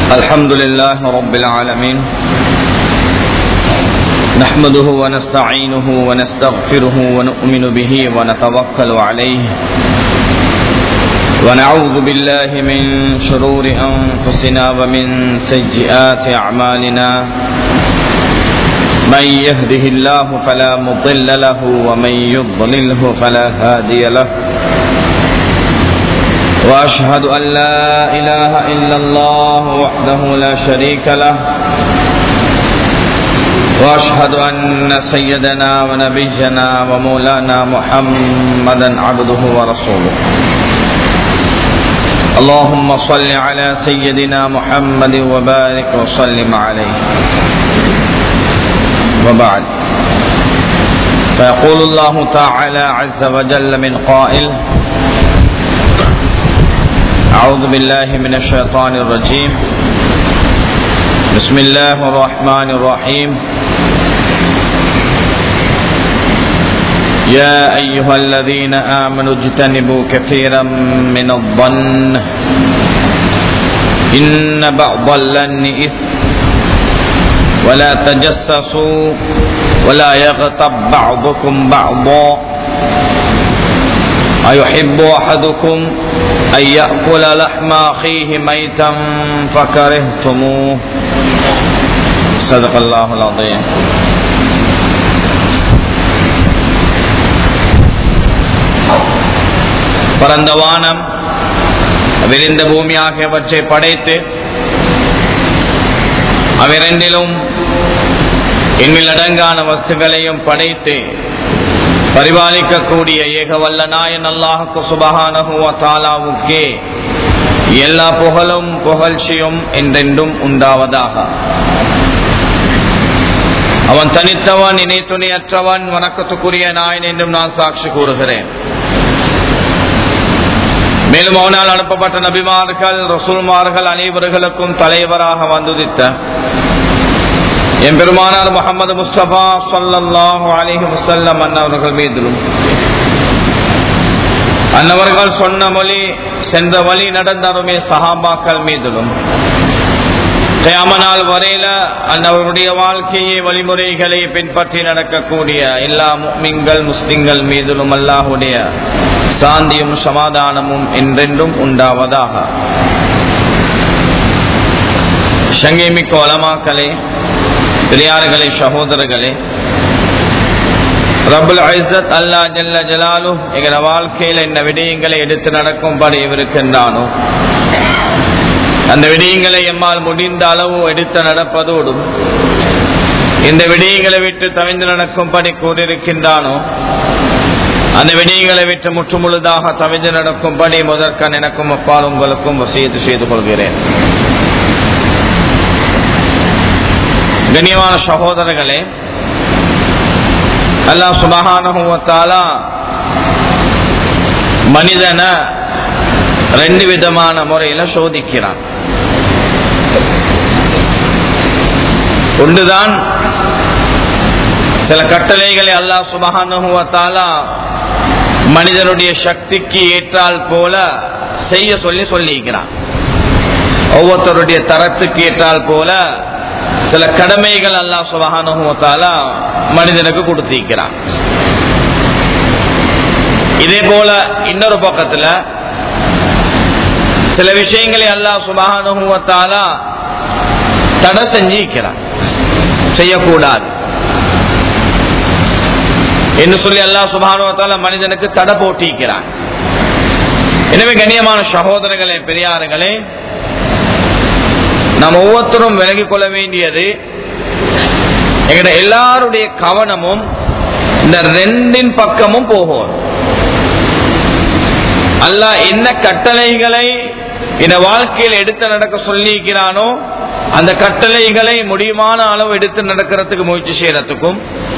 الحمد لله رب العالمين نحمده ونستعينه ونستغفره ونؤمن به ونتوكل عليه ونعوذ بالله من شرور أنفسنا ومن سيئات أعمالنا من يهده الله فلا مضل له ومن يضلله فلا هادي له واشهد ان لا اله الا الله وحده لا شريك له واشهد ان سيدنا ونبينا ومولانا محمدا عبده ورسوله اللهم صل على سيدنا محمد وبارك وسلم عليه وبعد فيقول الله تعالى عز وجل من قائل أعوذ بالله من الشيطان الرجيم بسم الله الرحمن الرحيم يا أيها الذين آمنوا اجتنبوا كثيرا من الظن إن بعض الظن إثم ولا تجسسوا ولا يغتب بعضكم بعضا أيحب أحدكم أن يأكل لحم أخيه ميتا فكرهتموه صدق الله العظيم பரந்த வானம் விரிந்த பூமி ஆகியவற்றை படைத்து அவ்விரண்டிலும் எண்ணில் அடங்கான வஸ்துகளையும் படைத்து பரிபாலிக்கக்கூடிய ஏக வல்ல நாயன் அல்லாஹுக்கு சுபகானகுவ தாலாவுக்கே எல்லா புகழும் புகழ்ச்சியும் என்றென்றும் உண்டாவதாக அவன் தனித்தவன் இணை துணையற்றவன் வணக்கத்துக்குரிய நாயன் என்றும் நான் சாட்சி கூறுகிறேன் மேலும் அவனால் அனுப்பப்பட்ட நபிமார்கள் ரசூல்மார்கள் அனைவர்களுக்கும் தலைவராக வந்துதித்த எம்பெருமானார் முகமது முஸ்தபா சொல்லல்லாஹு அலிஹி முசல்லம் அன்னவர்கள் மீதிலும் அன்னவர்கள் சொன்ன மொழி சென்ற வழி நடந்தருமே சஹாபாக்கள் மீதிலும் கயாமனால் வரையில அன்னவருடைய வாழ்க்கையை வழிமுறைகளை பின்பற்றி நடக்கக்கூடிய எல்லா முக்மிங்கள் முஸ்லிம்கள் மீதிலும் அல்லாஹுடைய சாந்தியும் சமாதானமும் என்றென்றும் உண்டாவதாக சங்கேமிக்க வளமாக்களே பெரியார்களே சகோதரர்களே ரபுல் ஐசத் அல்லா ஜல்ல ஜலாலு எங்கள வாழ்க்கையில் என்ன விடயங்களை எடுத்து நடக்கும்படி இருக்கின்றானோ அந்த விடயங்களை எம்மால் முடிந்த அளவு எடுத்து நடப்பதோடும் இந்த விடயங்களை விட்டு தவிந்து நடக்கும்படி கூறியிருக்கின்றானோ அந்த விடயங்களை விட்டு முற்றுமுழுதாக தவிந்து நடக்கும்படி முதற்கண் எனக்கும் அப்பால் உங்களுக்கும் வசியத்து செய்து கொள்கிறேன் கண்ணியமான சகோதரர்களே அல்லாஹ் சுபகானுவத்தாலா மனிதனை ரெண்டு விதமான முறையில சோதிக்கிறான் ஒன்றுதான் சில கட்டளைகளை அல்லாஹ் சுபகானுவத்தாலா மனிதனுடைய சக்திக்கு ஏற்றால் போல செய்ய சொல்லி சொல்லியிருக்கிறான் ஒவ்வொருத்தருடைய தரத்துக்கு ஏற்றால் போல சில கடமைகள் அல்லா சுபகானுவத்தால மனிதனுக்கு கொடுத்திருக்கிறான் இதே போல இன்னொரு பக்கத்துல சில விஷயங்களை அல்லா சுபகானுவத்தால தடை செஞ்சிருக்கிறான் செய்யக்கூடாது என்று சொல்லி அல்லா சுபானுவத்தால மனிதனுக்கு தடை போட்டிருக்கிறான் எனவே கண்ணியமான சகோதரர்களே பெரியார்களே நாம் ஒவ்வொருத்தரும் விலகிக் கொள்ள வேண்டியது எங்கட எல்லாருடைய கவனமும் இந்த ரெண்டின் பக்கமும் போகும் அல்ல என்ன கட்டளைகளை இந்த வாழ்க்கையில் எடுத்து நடக்க சொல்லியிருக்கிறானோ அந்த கட்டளைகளை முடியுமான அளவு எடுத்து நடக்கிறதுக்கு முயற்சி செய்யறதுக்கும்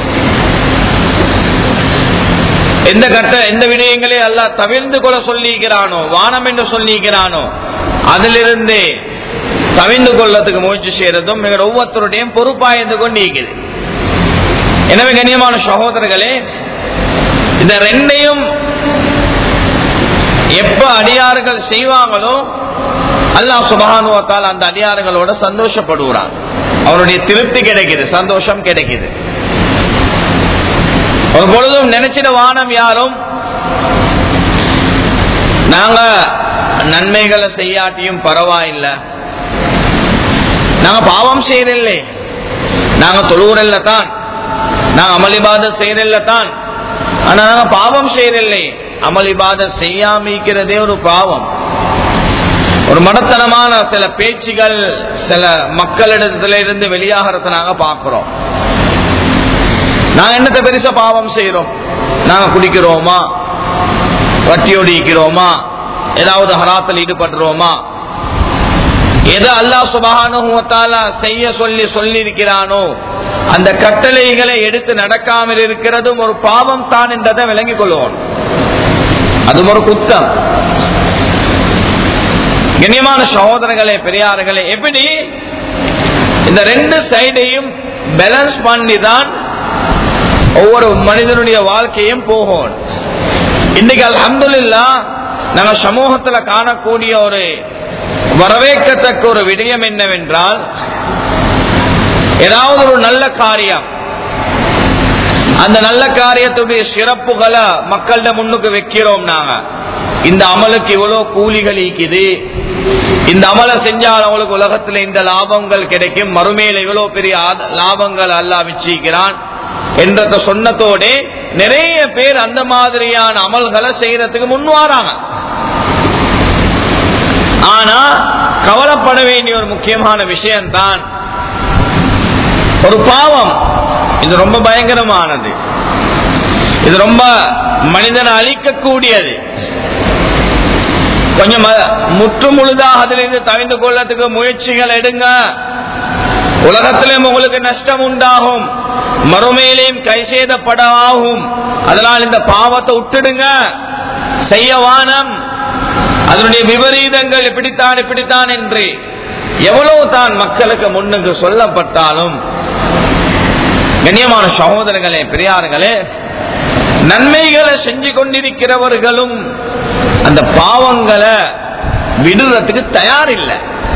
எந்த கட்ட எந்த விடயங்களை அல்ல தவிர்ந்து கொள்ள சொல்லியிருக்கிறானோ வானம் என்று சொல்லியிருக்கிறானோ அதிலிருந்து தவிந்து கொள்ளத்துக்கு முயற்சி செய்யறதும் எங்களோட ஒவ்வொருத்தருடைய பொறுப்பாய்ந்து கொண்டு இருக்குது எனவே கண்ணியமான சகோதரர்களே இந்த ரெண்டையும் எப்ப அடியார்கள் செய்வாங்களோ அல்லாஹ் சுபஹானுவத்தால் அந்த அடியாறுகளோட சந்தோஷப்படுகிறான் அவருடைய திருப்தி கிடைக்குது சந்தோஷம் கிடைக்குது ஒரு பொழுதும் நினைச்சிட வானம் யாரும் நாங்க நன்மைகளை செய்யாட்டியும் பரவாயில்ல நாங்க பாவம் செய்யறில்லை நாங்க தொழுவுறல்ல தான் நாங்க அமளிபாத செய்யறல்ல தான் ஆனா நாங்க பாவம் செய்யறில்லை அமளிபாத செய்யாமிக்கிறதே ஒரு பாவம் ஒரு மடத்தனமான சில பேச்சுகள் சில மக்களிடத்துல இருந்து வெளியாகிறத நாங்க பாக்குறோம் நாங்க என்னத்த பெருசா பாவம் செய்யறோம் நாங்க குடிக்கிறோமா வட்டியோடு இருக்கிறோமா ஏதாவது ஹராத்தில் ஈடுபடுறோமா எது அல்லாஹ் சுபகானுவத்தால செய்ய சொல்லி சொல்லி இருக்கிறானோ அந்த கட்டளைகளை எடுத்து நடக்காமல் இருக்கிறதும் ஒரு பாவம் தான் என்றதை விளங்கிக் கொள்வோம் அதுவும் ஒரு குத்தம் கண்ணியமான சகோதரர்களே பெரியார்களே எப்படி இந்த ரெண்டு சைடையும் பேலன்ஸ் பண்ணி தான் ஒவ்வொரு மனிதனுடைய வாழ்க்கையும் போகும் இன்னைக்கு அலமதுல்லா நம்ம சமூகத்துல காணக்கூடிய ஒரு வரவேற்கத்தக்க ஒரு விடயம் என்னவென்றால் ஏதாவது ஒரு நல்ல காரியம் அந்த நல்ல காரியத்துடைய சிறப்புகளை மக்கள்கிட்ட முன்னுக்கு வைக்கிறோம் நாங்க இந்த அமலுக்கு இவ்வளவு கூலிகள் ஈக்குது இந்த அமலை செஞ்சால் அவங்களுக்கு உலகத்துல இந்த லாபங்கள் கிடைக்கும் மறுமையில இவ்வளவு பெரிய லாபங்கள் அல்லா வச்சிருக்கிறான் என்றத சொன்னதோட நிறைய பேர் அந்த மாதிரியான அமல்களை செய்யறதுக்கு முன்வாராங்க ஆனா கவலைப்பட வேண்டிய ஒரு முக்கியமான விஷயம்தான் ஒரு பாவம் இது ரொம்ப பயங்கரமானது இது ரொம்ப மனிதனை அழிக்கக்கூடியது கொஞ்சம் முற்று முழுதாக அதிலிருந்து தவிந்து கொள்ளத்துக்கு முயற்சிகள் எடுங்க உலகத்திலும் உங்களுக்கு நஷ்டம் உண்டாகும் மறுமையிலையும் கை செய்தப்பட ஆகும் அதனால் இந்த பாவத்தை விட்டுடுங்க செய்ய வானம் அதனுடைய விபரீதங்கள் இப்படித்தான் இப்படித்தான் என்று எவ்வளவு தான் மக்களுக்கு முன்னுக்கு சொல்லப்பட்டாலும் கண்ணியமான சகோதரர்களே பெரியார்களே நன்மைகளை செஞ்சு கொண்டிருக்கிறவர்களும் அந்த பாவங்களை விடுறதுக்கு தயார் இல்லை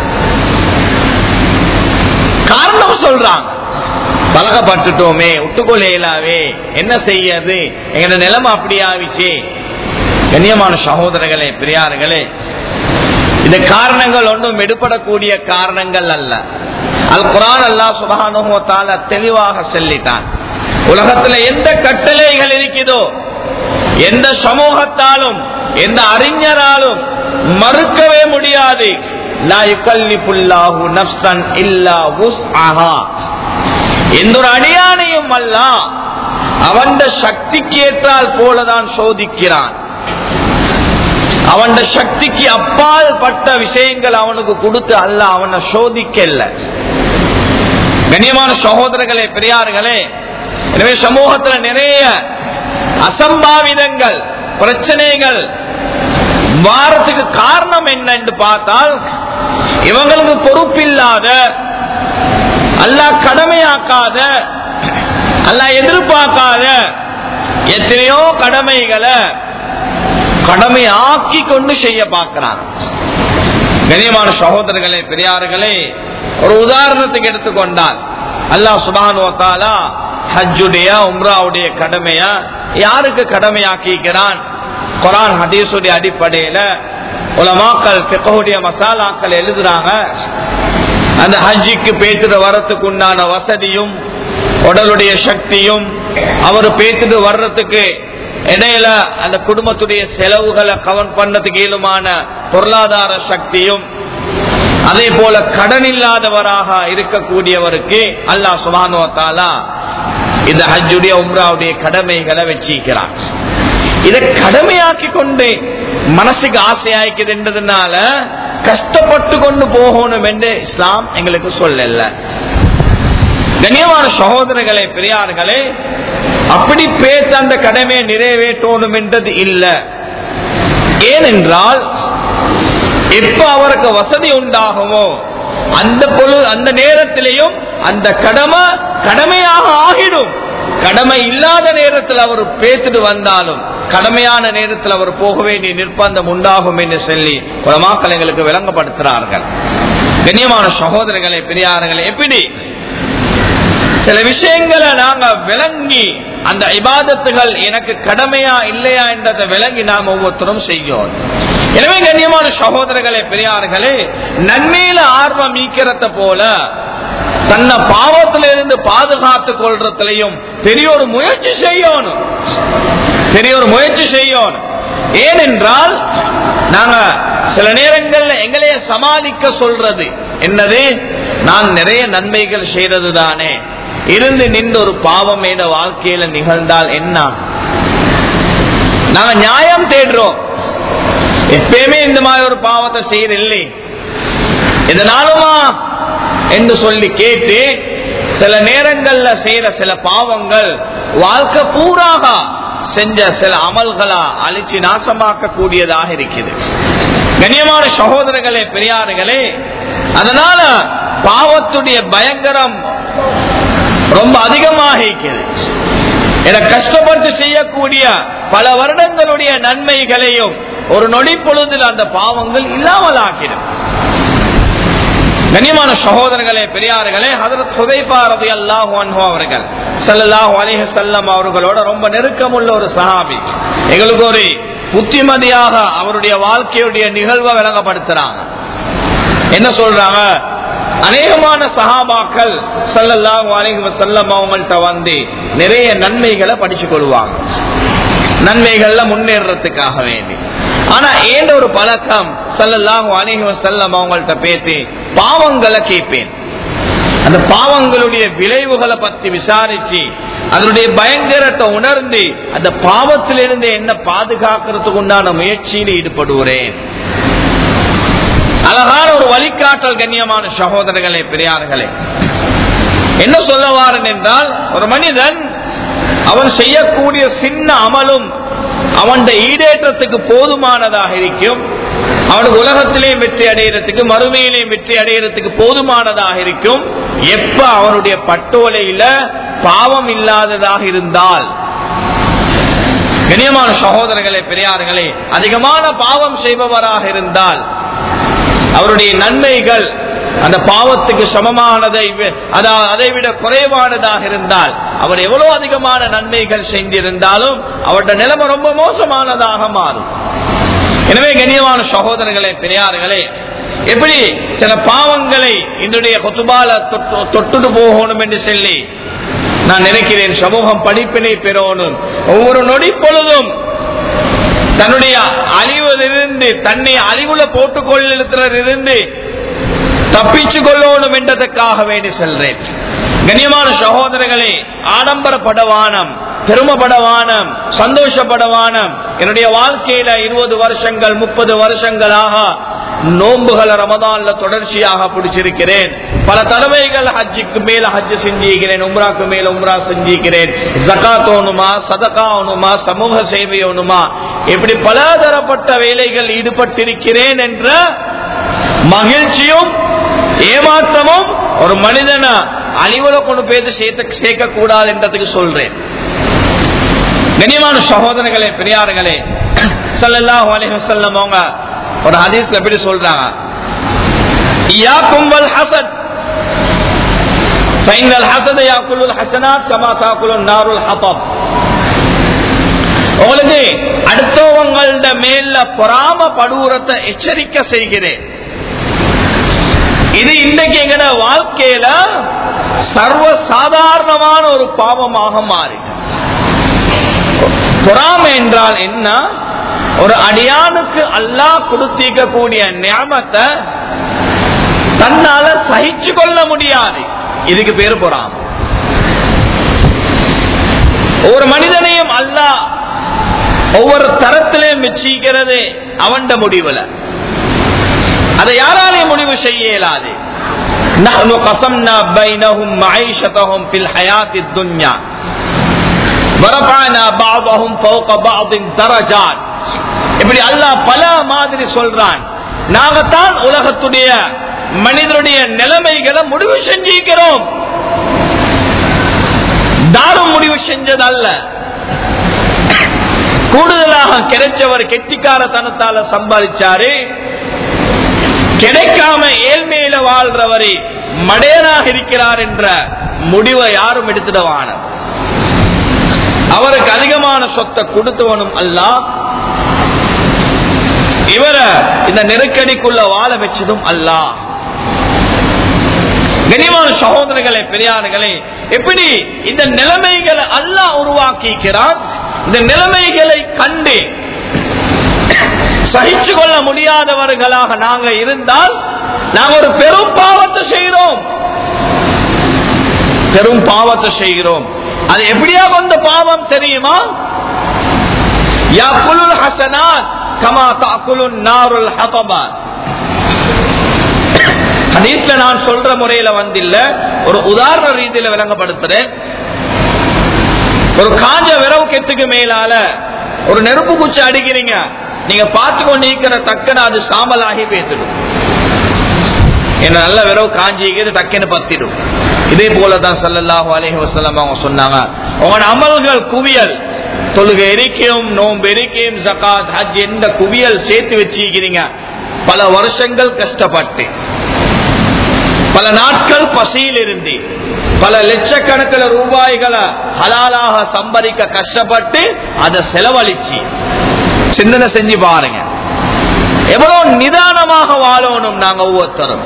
காரணம் சொல்றாங்க பழகப்பட்டுட்டோமே ஒட்டுக்கொள்ளையிலாவே என்ன செய்யறது எங்க நிலைமை அப்படி ஆவிச்சு கண்ணியமான சகோதரர்களே பெரியார்களே இந்த காரணங்கள் ஒன்றும் எடுபடக்கூடிய காரணங்கள் அல்ல அல் குரான் அல்லா சுபகானுகத்தால தெளிவாக சொல்லிட்டான் உலகத்துல எந்த கட்டளைகள் இருக்குதோ எந்த சமூகத்தாலும் எந்த அறிஞராலும் மறுக்கவே முடியாது எந்த ஒரு அடியானையும் அல்ல அவன் சக்திக்கு ஏற்றால் போலதான் சோதிக்கிறான் அவன் சக்திக்கு அப்பால் பட்ட விஷயங்கள் அவனுக்கு கொடுத்து அல்ல அவனை சோதிக்கல கண்ணியமான சகோதரர்களே பெரியார்களே எனவே சமூகத்தில் நிறைய அசம்பாவிதங்கள் பிரச்சனைகள் வாரத்துக்கு காரணம் என்ன என்று பார்த்தால் இவங்களுக்கு பொறுப்பில்லாத அல்லா கடமையாக்காத அல்லா எதிர்பார்க்காத எத்தனையோ கடமைகளை கடமை ஆக்கி கொண்டு செய்ய பார்க்கிறான் கண்ணியமான சகோதரர்களே பெரியார்களே ஒரு உதாரணத்துக்கு எடுத்துக்கொண்டால் அல்லாஹ் சுபானுவத்தாலா ஹஜ்ஜுடைய உம்ராவுடைய கடமைய யாருக்கு கடமையாக்கிக்கிறான் குரான் ஹதீஸுடைய அடிப்படையில உலமாக்கள் பிக்கவுடைய மசாலாக்கள் எழுதுறாங்க அந்த ஹஜ்ஜிக்கு பேத்துட்டு வரத்துக்கு உண்டான வசதியும் உடலுடைய சக்தியும் அவர் பேத்துட்டு வர்றதுக்கு இடையில அந்த குடும்பத்துடைய செலவுகளை கவன் பண்ணதுக்கு இயலுமான பொருளாதார சக்தியும் அதே போல கடன் இல்லாதவராக இருக்கக்கூடியவருக்கு அல்லாஹ் சுபானுவத்தாலா இந்த ஹஜ்ஜுடைய உம்ராவுடைய கடமைகளை வச்சிருக்கிறார் இதை கடமையாக்கி கொண்டு மனசுக்கு ஆசையாய்க்குது என்றதுனால கஷ்டப்பட்டு கொண்டு போகணும் என்று இஸ்லாம் எங்களுக்கு சொல்லல கண்ணியமான சகோதரர்களே பெரியார்களே அப்படி பேச அந்த கடமையை நிறைவேற்றணும் என்றது இல்லை ஏனென்றால் எப்ப அவருக்கு வசதி உண்டாகுமோ அந்த பொழுது அந்த நேரத்திலையும் அந்த கடமை கடமையாக ஆகிடும் கடமை இல்லாத நேரத்தில் அவர் பேத்துட்டு வந்தாலும் கடமையான நேரத்தில் அவர் போக வேண்டிய நிர்பந்தம் உண்டாகும் என்று சொல்லி உலமாக்கள் எங்களுக்கு விளங்கப்படுத்துகிறார்கள் கண்ணியமான சகோதரர்களே பெரியார்களே எப்படி சில விஷயங்களை நாங்க விளங்கி அந்த இபாதத்துகள் எனக்கு கடமையா இல்லையா என்றதை விளங்கி நாம் ஒவ்வொருத்தரும் செய்யும் எனவே கண்ணியமான சகோதரர்களே பெரியார்களே நன்மையில ஆர்வம் ஈக்கிறத போல தன்னை பாவத்திலிருந்து பாதுகாத்துக் கொள்றதுலையும் பெரிய ஒரு முயற்சி செய்யணும் பெரிய ஒரு முயற்சி செய்யணும் ஏனென்றால் நாங்க சில நேரங்கள்ல எங்களையே சமாளிக்க சொல்றது என்னது நான் நிறைய நன்மைகள் செய்யறது தானே இருந்து நின்று ஒரு பாவம் என வாழ்க்கையில நிகழ்ந்தால் என்ன நாங்க நியாயம் தேடுறோம் எப்பயுமே இந்த மாதிரி ஒரு பாவத்தை செய்யறில்லை இதனாலுமா என்று சொல்லி கேட்டு சில நேரங்கள்ல செய்யற சில பாவங்கள் வாழ்க்கை பூராக செஞ்ச சில அமல்களா அழிச்சு நாசமாக்க கூடியதாக இருக்குது கண்ணியமான சகோதரர்களே பெரியார்களே அதனால பாவத்துடைய பயங்கரம் ரொம்ப அதிகமாக இருக்கிறது என கஷ்டப்பட்டு செய்யக்கூடிய பல வருடங்களுடைய நன்மைகளையும் ஒரு நொடி பொழுதில் அந்த பாவங்கள் இல்லாமல் ஆக்கிடும் கண்ணியமான சகோதரர்களே பெரியார்களே ஹதரத் ஹுதைபா ரதி அல்லாஹு அன்ஹு அவர்கள் ஸல்லல்லாஹு அலைஹி வஸல்லம் அவர்களோட ரொம்ப நெருக்கமுள்ள ஒரு சஹாபி எங்களுக்கு ஒரு புத்திமதியாக அவருடைய வாழ்க்கையுடைய நிகழ்வை விளங்கப்படுத்துறாங்க என்ன சொல்றாங்க அநேகமான சஹாபாக்கள் ஸல்லல்லாஹு அலைஹி வஸல்லம் அவங்கள்ட்ட வந்து நிறைய நன்மைகளை படிச்சு கொள்வாங்க நன்மைகள்ல முன்னேறதுக்காக வேண்டி ஆனா ஏண்ட ஒரு பழக்கம் சல்லல்லாஹு அலைஹி வஸல்லம் அவங்கள்ட்ட பேசி பாவங்களை கேட்பேன் அந்த பாவங்களுடைய விளைவுகளை பத்தி விசாரிச்சு அதனுடைய பயங்கரத்தை உணர்ந்து அந்த பாவத்திலிருந்து என்ன பாதுகாக்கிறதுக்கு உண்டான முயற்சியில் ஈடுபடுகிறேன் அழகான ஒரு வழிகாட்டல் கண்ணியமான சகோதரர்களே பெரியார்களே என்ன சொல்ல வாரன் என்றால் ஒரு மனிதன் அவன் செய்யக்கூடிய சின்ன அமலும் அவன் ஈடேற்றத்துக்கு போதுமானதாக இருக்கும் அவனுக்கு உலகத்திலேயும் வெற்றி அடைகிறதுக்கு மறுமையிலேயும் வெற்றி அடைகிறதுக்கு போதுமானதாக இருக்கும் எப்ப அவனுடைய பட்டோலையில பாவம் இல்லாததாக இருந்தால் கண்ணியமான சகோதரர்களே பெரியார்களே அதிகமான பாவம் செய்பவராக இருந்தால் அவருடைய நன்மைகள் அந்த பாவத்துக்கு சமமானதை அதாவது அதை விட குறைவானதாக இருந்தால் அவர் எவ்வளவு அதிகமான நன்மைகள் செஞ்சிருந்தாலும் அவருடைய நிலைமை ரொம்ப மோசமானதாக மாறும் எனவே கண்ணியமான சகோதரர்களே பெரியார்களே எப்படி சில பாவங்களை என்னுடைய கொத்துபால தொட்டுட்டு போகணும் என்று சொல்லி நான் நினைக்கிறேன் சமூகம் படிப்பினை பெறணும் ஒவ்வொரு நொடி பொழுதும் தன்னுடைய அழிவதிலிருந்து தன்னை அழிவுல போட்டுக் கொள்ளிருந்து தப்பிச்சு கொள்ளணும் என்றதற்காக வேண்டி செல்றேன் கண்ணியமான சகோதரர்களே ஆடம்பரப்படவானம் பெருமப்படவானம் சந்தோஷப்படவானம் என்னுடைய வாழ்க்கையில இருபது வருஷங்கள் முப்பது வருஷங்களாக நோன்புகளை ரமதான்ல தொடர்ச்சியாக பிடிச்சிருக்கிறேன் பல தடவைகள் ஹஜ்ஜுக்கு மேல ஹஜ் செஞ்சிருக்கிறேன் உம்ராக்கு மேல உம்ரா செஞ்சிருக்கிறேன் ஜக்காத் ஓணுமா சதகா ஓணுமா சமூக சேவை ஓணுமா இப்படி பல தரப்பட்ட வேலைகள் ஈடுபட்டிருக்கிறேன் என்ற மகிழ்ச்சியும் ஏமாற்றமும் ஒரு மனிதனை அழிவுல கொண்டு போய் சேர்த்த சேர்க்க கூடாது என்றதுக்கு சொல்றேன் கண்ணியமான சகோதரர்களே பெரியார்களே சல்லல்லாஹு அலைஹி வஸல்லம் அவங்க ஒரு ஹதீஸ்ல எப்படி சொல்றாங்க இயாக்கும் வல் ஹசத் فإن الحسد يأكل الحسنات كما تأكل النار الحطب உங்களுக்கு அடுத்தவங்கள மேல பொறாம படுறத எச்சரிக்கை செய்கிறேன் இது இன்றைக்கு எங்கட வாழ்க்கையில சர்வ சாதாரணமான ஒரு பாவமாக மாறி பொறாமை என்றால் என்ன ஒரு அடியானுக்கு அல்லாஹ் கொடுத்திருக்க கூடிய ஞாபகத்தை தன்னால சகிச்சு கொள்ள முடியாது இதுக்கு பேரு பொறாமை ஒவ்வொரு மனிதனையும் அல்லாஹ் ஒவ்வொரு தரத்திலையும் வச்சிக்கிறது அவன்ட முடிவுல அதை யாராலையும் முடிவு செய்ய இயலாது نحن قسمنا بينهم معيشتهم في الحياة الدنيا ورفعنا بعضهم فوق بعض درجات இப்படி அல்லாஹ் பல மாதிரி சொல்றான் நாங்கத்தான் உலகத்துடைய மனிதனுடைய நிலைமைகளை முடிவு செஞ்சிருக்கிறோம் தாரும் முடிவு செஞ்சது அல்ல கூடுதலாக கிடைச்சவர் கெட்டிக்காரத்தனத்தால சம்பாதிச்சாரு கிடைக்காம ஏழ்மையில வாழ்றவரை மடையனாக இருக்கிறார் என்ற முடிவை யாரும் எடுத்துடவான அவருக்கு அதிகமான சொத்தை கொடுத்தவனும் அல்ல இவரை இந்த நெருக்கடிக்குள்ள வாழ வச்சதும் அல்ல கனிமான சகோதரர்களே பெரியார்களே எப்படி இந்த நிலைமைகளை அல்லாஹ் உருவாக்கிக்கிறான் இந்த நிலைமைகளை கண்டு சகிச்சு கொள்ள முடியாதவர்களாக நாங்க இருந்தால் நாங்க ஒரு பெரும் பாவத்தை செய்கிறோம் பெரும் பாவத்தை செய்கிறோம் அது எப்படியா வந்த பாவம் தெரியுமா யாக்குலுல் ஹசனாத் கமா தாக்குலுன் நாருல் ஹதபா ஹதீஸ்ல நான் சொல்ற முறையில வந்தில்ல ஒரு உதாரண ரீதியில விளங்கப்படுத்துறேன் ஒரு காஞ்ச விரவு கெத்துக்கு மேலால ஒரு நெருப்பு குச்சி அடிக்கிறீங்க நீங்க பார்த்து கொண்டு இருக்கிற தக்கன அது சாம்பலாகி பேத்துடும் என்ன நல்ல விரவு காஞ்சிக்கிறது டக்குன்னு பத்திடும் இதே போலதான் சல்லல்லாஹு அலைஹி வஸல்லம் அவங்க சொன்னாங்க உங்களோட அமல்கள் குவியல் தொழுகை எரிக்கையும் நோன்பு எரிக்கையும் ஜகாத் ஹஜ் எந்த குவியல் சேர்த்து வச்சிருக்கிறீங்க பல வருஷங்கள் கஷ்டப்பட்டு பல நாட்கள் பசியில் இருந்து பல லட்சக்கணக்கில் ரூபாய்களை ஹலாலாக சம்பரிக்க கஷ்டப்பட்டு அதை செலவழிச்சு சிந்தனை செஞ்சு பாருங்க எவ்வளவு நிதானமாக வாழணும் நாங்க ஒவ்வொருத்தரும்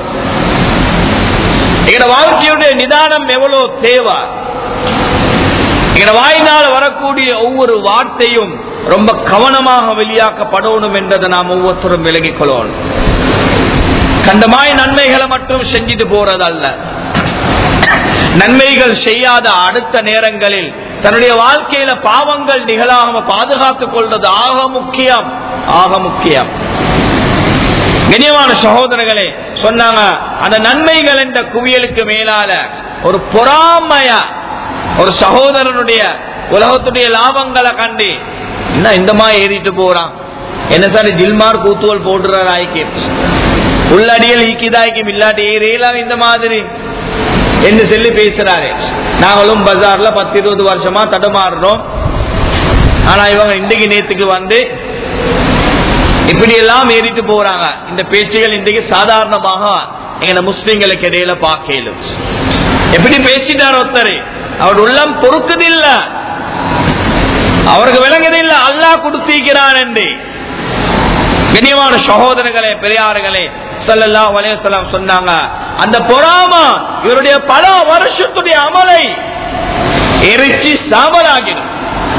எங்க வாழ்க்கையுடைய நிதானம் எவ்வளவு தேவை எங்க வாயினால் வரக்கூடிய ஒவ்வொரு வார்த்தையும் ரொம்ப கவனமாக வெளியாக்கப்படணும் என்பதை நாம் ஒவ்வொருத்தரும் விலகிக் கொள்ளணும் கண்டமாய் நன்மைகளை மட்டும் செஞ்சுட்டு போறது அல்ல நன்மைகள் செய்யாத அடுத்த நேரங்களில் தன்னுடைய வாழ்க்கையில பாவங்கள் நிகழாம பாதுகாத்துக் கொள்வது ஆக முக்கியம் ஆக முக்கியம் கண்ணியமான சகோதரர்களே சொன்னாங்க அந்த நன்மைகள் என்ற குவியலுக்கு மேலால ஒரு பொறாமைய ஒரு சகோதரனுடைய உலகத்துடைய லாபங்களை கண்டு என்ன இந்த மாதிரி ஏறிட்டு போறான் என்ன சார் ஜில்மார் கூத்துவல் போடுறார் ஆய்க்கு உள்ளடியில் ஈக்கிதாய்க்கும் இல்லாட்டி ஏறியலாம் இந்த மாதிரி என்று சொல்லி பேசுறாரு நாங்களும் பஜார்ல பத்து இருபது வருஷமா தடுமாறுறோம் ஆனா இவங்க இன்றைக்கு நேத்துக்கு வந்து இப்படி எல்லாம் ஏறிட்டு போறாங்க இந்த பேச்சுகள் இன்றைக்கு சாதாரணமாக எங்க முஸ்லிம்களுக்கு இடையில பார்க்கலும் எப்படி பேசிட்டார் ஒருத்தர் அவர் உள்ளம் பொறுக்குதில்ல அவருக்கு விளங்குதில்ல அல்லாஹ் கொடுத்திருக்கிறான் என்று கண்ணியமான சகோதரர்களே பெரியார்களே சல்லல்லா வலையம் சொன்னாங்க அந்த பொறாமா இவருடைய பல வருஷத்துடைய அமலை எரிச்சு சாம்பலாகிடும்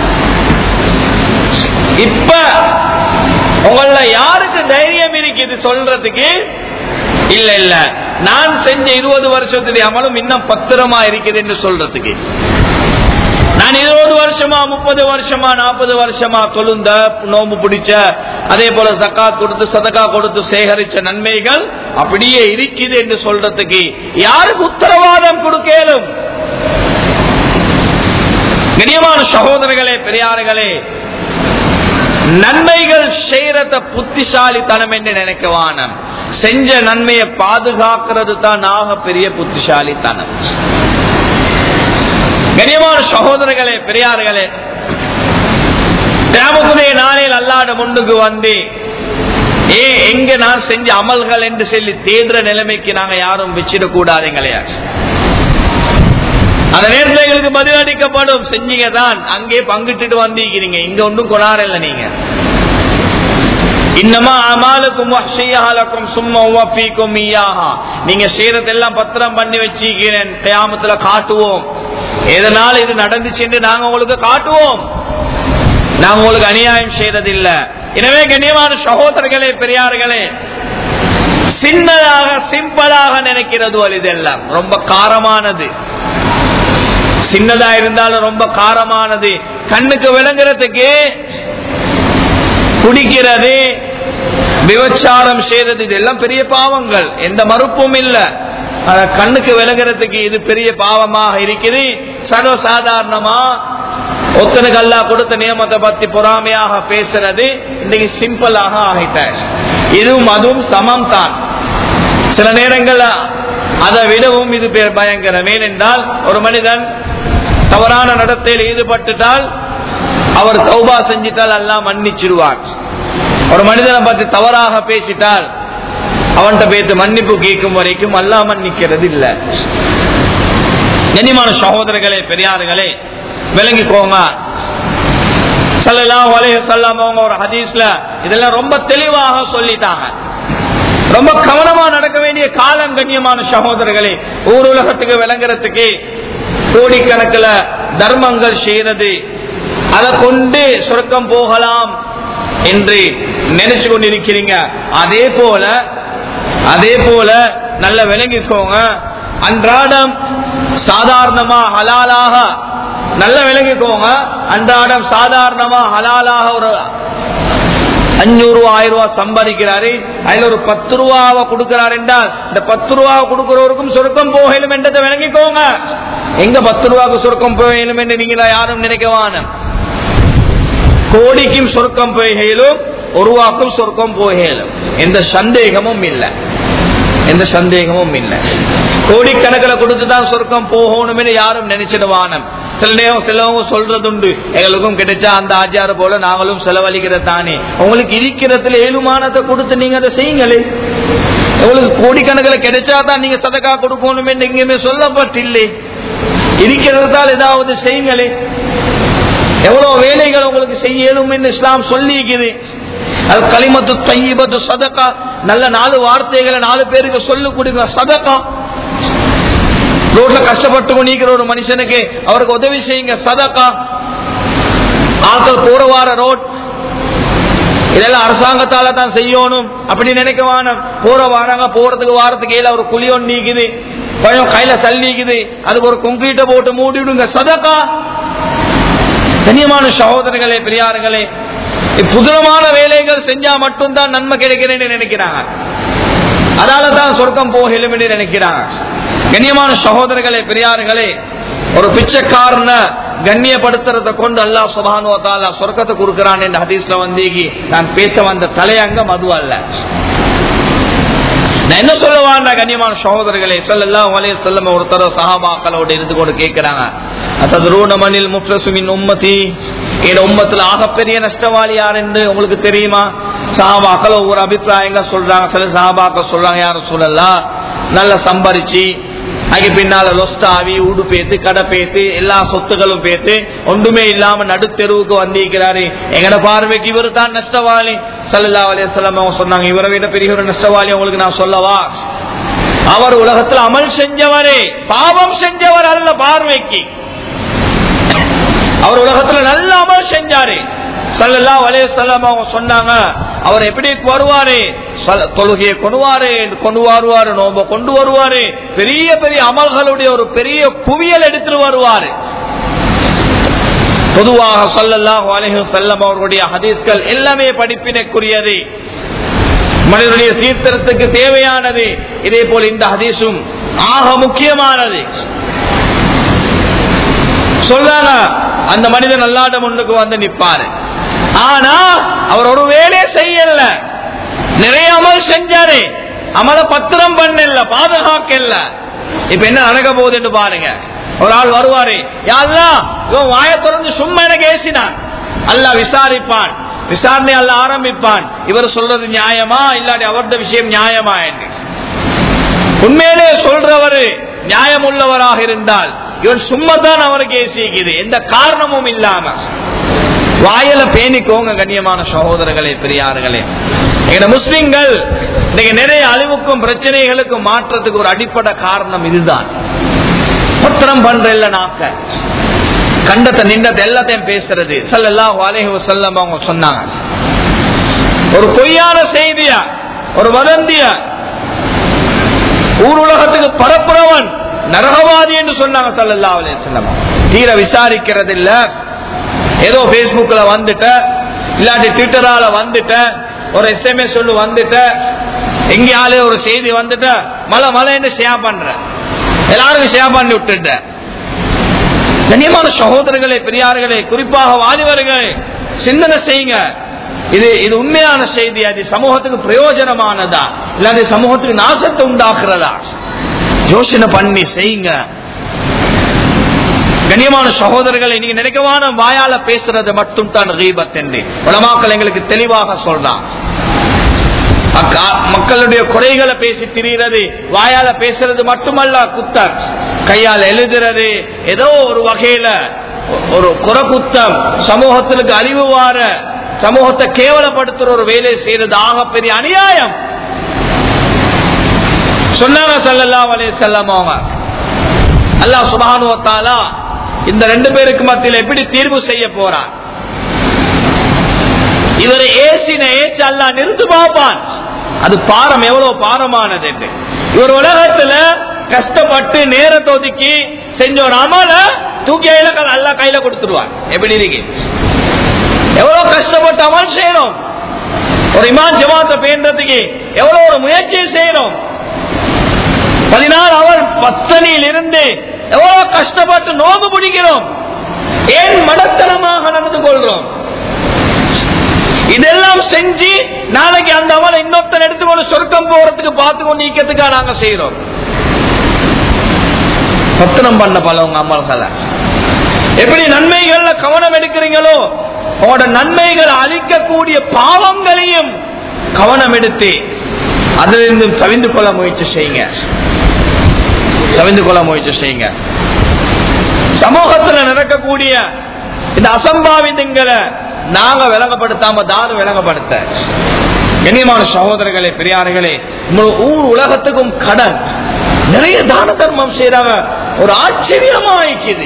இப்ப உங்கள யாருக்கு தைரியம் இருக்குது சொல்றதுக்கு இல்ல இல்ல நான் செஞ்ச இருபது வருஷத்துடைய அமலும் இன்னும் பத்திரமா இருக்குது என்று சொல்றதுக்கு நான் இருபது வருஷமா முப்பது வருஷமா நாற்பது வருஷமா தொழுந்த நோம்பு பிடிச்ச அதே போல சக்காத் கொடுத்து சதக்கா கொடுத்து சேகரிச்ச நன்மைகள் அப்படியே இருக்குது என்று சொல்றதுக்கு யாருக்கு உத்தரவாதம் கொடுக்கலும் கண்ணியமான சகோதரர்களே பெரியார்களே நன்மைகள் செய்யறத புத்திசாலித்தனம் என்று நினைக்கவான செஞ்ச நன்மையை பாதுகாக்கிறது தான் ஆக பெரிய புத்திசாலித்தனம் கனியமான சகோதரர்களே பெரியார்களே கிராமத்துடைய நாளில் அல்லாட முன்னுக்கு வந்து ஏ எங்க நான் செஞ்ச அமல்கள் என்று சொல்லி தேடுற நிலைமைக்கு நாங்க யாரும் வச்சிடக் கூடாதுங்களே அந்த நேரத்தில் எங்களுக்கு பதிலளிக்கப்படும் செஞ்சீங்க தான் அங்கே பங்கிட்டு வந்திருக்கிறீங்க இங்க ஒன்றும் கொண்டாடல நீங்க இன்னமா அமாலுக்கும் வஹ்ஷியஹலக்கும் சும்மா உவஃபீக்கும் ஈயாஹா நீங்க செய்யறதெல்லாம் பத்திரம் பண்ணி வச்சிருக்கிறேன் கியாமத்துல காட்டுவோம் எதனால இது நடந்துச்சு நாங்க உங்களுக்கு காட்டுவோம் நாங்க உங்களுக்கு அநியாயம் செய்யறதில்ல எனவே கண்ணியமான சகோதரர்களே பெரியார்களே சின்னதாக சிம்பிளாக நினைக்கிறது இதெல்லாம் ரொம்ப காரமானது சின்னதா இருந்தாலும் ரொம்ப காரமானது கண்ணுக்கு விளங்குறதுக்கு குடிக்கிறது விபச்சாரம் செய்யறது இதெல்லாம் பெரிய பாவங்கள் எந்த மறுப்பும் இல்ல ஆனா கண்ணுக்கு விலகிறதுக்கு இது பெரிய பாவமாக இருக்குது சர்வசாதாரணமா ஒத்தனுக்கு அல்லா கொடுத்த நியமத்தை பத்தி பொறாமையாக பேசுறது இன்னைக்கு சிம்பிளாக ஆகிட்டாச்சு இதுவும் அதுவும் சமம் தான் சில நேரங்கள் அதை விடவும் இது பேர் பயங்கரம் ஏனென்றால் ஒரு மனிதன் தவறான நடத்தையில் ஈடுபட்டுட்டால் அவர் தௌபா செஞ்சிட்டால் அல்லாஹ் மன்னிச்சிடுவார் ஒரு மனிதனை பத்தி தவறாக பேசிட்டால் அவன்கிட்ட பேத்து மன்னிப்பு கேட்கும் வரைக்கும் அல்லாஹ் மன்னிக்கிறது இல்ல கண்ணியமான சகோதரர்களே பெரியார்களே விளங்கிக்கோங்க ஸல்லல்லாஹு அலைஹி வஸல்லம் அவங்க ஒரு ஹதீஸ்ல இதெல்லாம் ரொம்ப தெளிவாக சொல்லிட்டாங்க ரொம்ப கவனமா நடக்க வேண்டிய காலம் கண்ணியமான சகோதரர்களே ஊர் உலகத்துக்கு விளங்குறதுக்கு கோடிக்கணக்கில் தர்மங்கள் செய்யறது அதை கொண்டு சொர்க்கம் போகலாம் என்று நினைச்சு கொண்டிருக்கிறீங்க அதே போல அதே போல நல்ல விளங்கிக்கோங்க அன்றாடம் சாதாரணமா ஹலாலாக நல்ல விளங்கிக்கோங்க அன்றாடம் சாதாரணமா ஹலாலாக ஒரு அஞ்சூறு ரூபா ஆயிரம் ரூபாய் சம்பாதிக்கிறாரு அதுல ஒரு பத்து ரூபாவை கொடுக்கிறார் என்றால் இந்த பத்து ரூபாவை கொடுக்கிறவருக்கும் சொர்க்கம் போகலும் என்றதை விளங்கிக்கோங்க எங்க பத்து ரூபாய்க்கு சொர்க்கம் போகலும் என்று நீங்களா யாரும் நினைக்கவான கோடிக்கும் சொர்க்கம் போகையிலும் ஒரு ரூபாக்கும் சொர்க்கம் போகலும் எந்த சந்தேகமும் இல்லை எந்த சந்தேகமும் இல்லை கோடிக்கணக்கில் கொடுத்து தான் சொர்க்கம் போகணும்னு யாரும் நினைச்சிடுவானம் சில நேரம் சிலவங்க சொல்றதுண்டு எங்களுக்கும் கிடைச்சா அந்த ஆச்சார போல நாங்களும் செலவழிக்கிற தானே உங்களுக்கு இருக்கிறதுல ஏழுமானத்தை கொடுத்து நீங்க அதை செய்யுங்களே உங்களுக்கு கோடிக்கணக்கில் கிடைச்சா தான் நீங்க சதக்கா கொடுக்கணும் என்று எங்கேயுமே சொல்லப்பட்டில்லை இருக்கிறதால் ஏதாவது செய்யுங்களே எவ்வளவு வேலைகள் உங்களுக்கு செய்யணும் என்று இஸ்லாம் சொல்லியிருக்குது அது களிமத்து தையபத்து சதக்கா நல்ல நாலு வார்த்தைகளை நாலு பேருக்கு சொல்லு கொடுங்க சதக்கா ரோட்ல கஷ்டப்பட்டு கொண்டிருக்கிற ஒரு மனுஷனுக்கு அவருக்கு உதவி செய்யுங்க சதக்கா ஆட்கள் போற வார ரோட் இதெல்லாம் அரசாங்கத்தால தான் செய்யணும் அப்படி நினைக்க வேணும் போற வாராங்க போறதுக்கு வாரத்துக்கு ஏழு ஒரு குழி ஒன்று நீக்குது கொஞ்சம் கையில தள்ளிக்குது அதுக்கு ஒரு கொங்கிட்ட போட்டு மூடி விடுங்க சதக்கா கண்ணியமான சகோதரர்களே பெரியார்களே புதுரமான வேலைகள் செஞ்சா மட்டும்தான் நன்மை கிடைக்கிறேன்னு நினைக்கிறாங்க அதனால தான் சொர்க்கம் போகலும் என்று நினைக்கிறாங்க கண்ணியமான சகோதரர்களே பெரியார்களே ஒரு பிச்சைக்காரன கண்ணியப்படுத்துறத கொண்டு அல்லா சுபானுவ தாலா சொர்க்கத்தை கொடுக்கிறான் என்ற ஹதீஸ்ல வந்தீங்கி நான் பேச வந்த தலையங்கம் அது அல்ல நான் என்ன சொல்லுவான் கண்ணியமான சகோதரர்களே சொல்லலாம் வலைய செல்லம் ஒருத்தர சஹாபாக்களோட இருந்து கொண்டு கேட்கிறாங்க அத்ததுரூன மண்ணில் முஃப்ரசுமின் உம்மதி என் உம்மத்துல ஆகப்பெரிய நஷ்டவாளி யார் என்று உங்களுக்கு தெரியுமா சஹாபாக்கள் ஒவ்வொரு அபிப்பிராயங்க சொல்றாங்க சில சஹாபாக்கள் சொல்றாங்க யாரும் சொல்லலாம் நல்லா சம்பாரிச்சு அதுக்கு பின்னால லொஸ்டாவி ஊடு பேத்து கடை பேத்து எல்லா சொத்துகளும் பேத்து ஒன்றுமே இல்லாம நடுத்தெருவுக்கு வந்திருக்கிறாரு எங்கட பார்வைக்கு இவரு தான் நஷ்டவாளி சல்லா அலிஸ்லாம் அவங்க சொன்னாங்க இவரை விட பெரிய ஒரு நஷ்டவாளி உங்களுக்கு நான் சொல்லவா அவர் உலகத்தில் அமல் செஞ்சவரே பாவம் செஞ்சவர் அல்ல பார்வைக்கு அவர் உலகத்துல நல்ல அமல் செஞ்சாரு சல்லல்லா அலையம் அவங்க சொன்னாங்க அவர் எப்படி வருவாரு தொழுகையை கொண்டுவாரு கொண்டு வருவாரு நோம்ப கொண்டு வருவாரு பெரிய பெரிய அமல்களுடைய ஒரு பெரிய குவியல் எடுத்துட்டு வருவாரு பொதுவாக சல்லல்லாஹு அலைஹி செல்லம் அவர்களுடைய ஹதீஸ்கள் எல்லாமே படிப்பினைக்குரியது மனிதனுடைய சீர்திருத்தத்துக்கு தேவையானது இதே போல் இந்த ஹதீஸும் ஆக முக்கியமானது சொல்றாங்க அந்த மனிதன் அல்லாட முன்னுக்கு வந்து நிப்பாரு ஆனா அவர் ஒரு வேலையை செய்யல நிறைய அமல் செஞ்சாரு அமல பத்திரம் பண்ணல பாதுகாக்கல இப்ப என்ன நடக்க போகுது என்று பாருங்க ஒரு ஆள் வருவாரு யாரெல்லாம் இவன் வாய திறந்து சும்மா எனக்கு ஏசினான் அல்ல விசாரிப்பான் விசாரணை அல்ல ஆரம்பிப்பான் இவர் சொல்றது நியாயமா இல்லாட்டி அவரது விஷயம் நியாயமா என்று உண்மையிலே சொல்றவரு நியாயம் உள்ளவராக இருந்தால் இவன் சும்மாதான் அவருக்கு ஏசிக்குது எந்த காரணமும் இல்லாம வாயில பேணிக்கோங்க கண்ணியமான சகோதரர்களே பெரியார்களே எங்க முஸ்லிம்கள் இன்னைக்கு நிறைய அழிவுக்கும் பிரச்சனைகளுக்கும் மாற்றத்துக்கு ஒரு அடிப்படை காரணம் இதுதான் பத்திரம் பண்ற இல்ல நாக்க கண்டத்தை நின்றத்தை எல்லாத்தையும் பேசுறது சல்லல்லாஹு அலைஹி வஸல்லம் அவங்க சொன்னாங்க ஒரு பொய்யான செய்திய ஒரு வதந்திய ஊர் உலகத்துக்கு பரப்புறவன் நரகவாதி என்று சொன்னாங்க சல்லல்லா அலைஹி வஸல்லம் தீர விசாரிக்கிறது இல்ல ஏதோ பேஸ்புக்ல வந்துட்ட இல்லாட்டி ட்விட்டரால வந்துட்ட ஒரு எஸ்எம்எஸ் சொல்லு வந்துட்ட எங்கேயாலே ஒரு செய்தி வந்துட்ட மலை மலைன்னு ஷேர் பண்ற எல்லாருக்கும் ஷேர் பண்ணி விட்டுட்ட கண்ணியமான சகோதரர்களே பெரியார்களே குறிப்பாக வாலிபர்களே சிந்தனை செய்யுங்க இது இது உண்மையான செய்தி அது சமூகத்துக்கு பிரயோஜனமானதா இல்லாத சமூகத்துக்கு நாசத்தை உண்டாக்குறதா யோசனை பண்ணி செய்யுங்க கண்ணியமான சகோதரர்களை நீங்க நினைக்கவான வாயால பேசுறது மட்டும் தான் ரீபத் என்று உலமாக்கள் எங்களுக்கு தெளிவாக சொல்றான் அக்கா- மக்களுடைய குறைகளை பேசி திரிகிறது வாயால பேசுறது மட்டுமல்ல குத்தம் கையால் எழுதுறது ஏதோ ஒரு வகையில ஒரு குறை குத்தம் சமூகத்திற்கு அறிவு வார சமூகத்தை கேவலப்படுத்துற ஒரு வேலை செய்யறது ஆகப்பெரிய அநியாயம் சொன்னாங்க ஸல்லல்லாஹு அலைஹி வஸல்லம் அவங்க அல்லாஹ் சுப்ஹானஹு வ தஆலா இந்த ரெண்டு பேருக்கு மத்தியில் எப்படி தீர்வு செய்ய போறான் இவரை ஏசின ஏச்சு அல்லாஹ் நிறுத்து பார்ப்பான் அது பாரம் எவ்வளவு பாரமானது என்று இவர் உலகத்துல கஷ்டப்பட்டு நேரத்தை ஒதுக்கி செஞ்ச ஒரு அமல தூக்கி கையில அல்லா கையில கொடுத்துருவான் எப்படி இருக்கு எவ்வளவு கஷ்டப்பட்டு அமல் செய்யணும் ஒரு இமான் ஜமாத்தை பேண்டதுக்கு எவ்வளவு ஒரு முயற்சி செய்யணும் பதினாறு அவர் பத்தனியில் இருந்து எவ்வளவு கஷ்டப்பட்டு நோம்பு பிடிக்கிறோம் ஏன் மடத்தனமாக நடந்து கொள்றோம் இதெல்லாம் செஞ்சு நாளைக்கு அந்த அமலை இன்னொருத்தன் எடுத்துக்கொண்டு சொர்க்கம் போறதுக்கு பார்த்து கொண்டு நீக்கிறதுக்கா நாங்க செய்யறோம் பத்திரம் பண்ண பலவங்க அமல்களை எப்படி நன்மைகள்ல கவனம் எடுக்கிறீங்களோ உங்களோட நன்மைகள் அழிக்கக்கூடிய பாவங்களையும் கவனம் எடுத்து அதிலிருந்து தவிந்து கொள்ள முயற்சி செய்யுங்க தவிந்து கொள்ள முயற்சி செய்யுங்க சமூகத்துல நடக்கக்கூடிய இந்த அசம்பாவிதங்களை நாங்க விளங்கப்படுத்தாம தாரு விளங்கப்படுத்த கண்ணியமான சகோதரர்களே பெரியார்களே உங்க ஊர் உலகத்துக்கும் கடன் நிறைய தான தர்மம் செய்யறாங்க ஒரு ஆச்சரியமா இருக்குது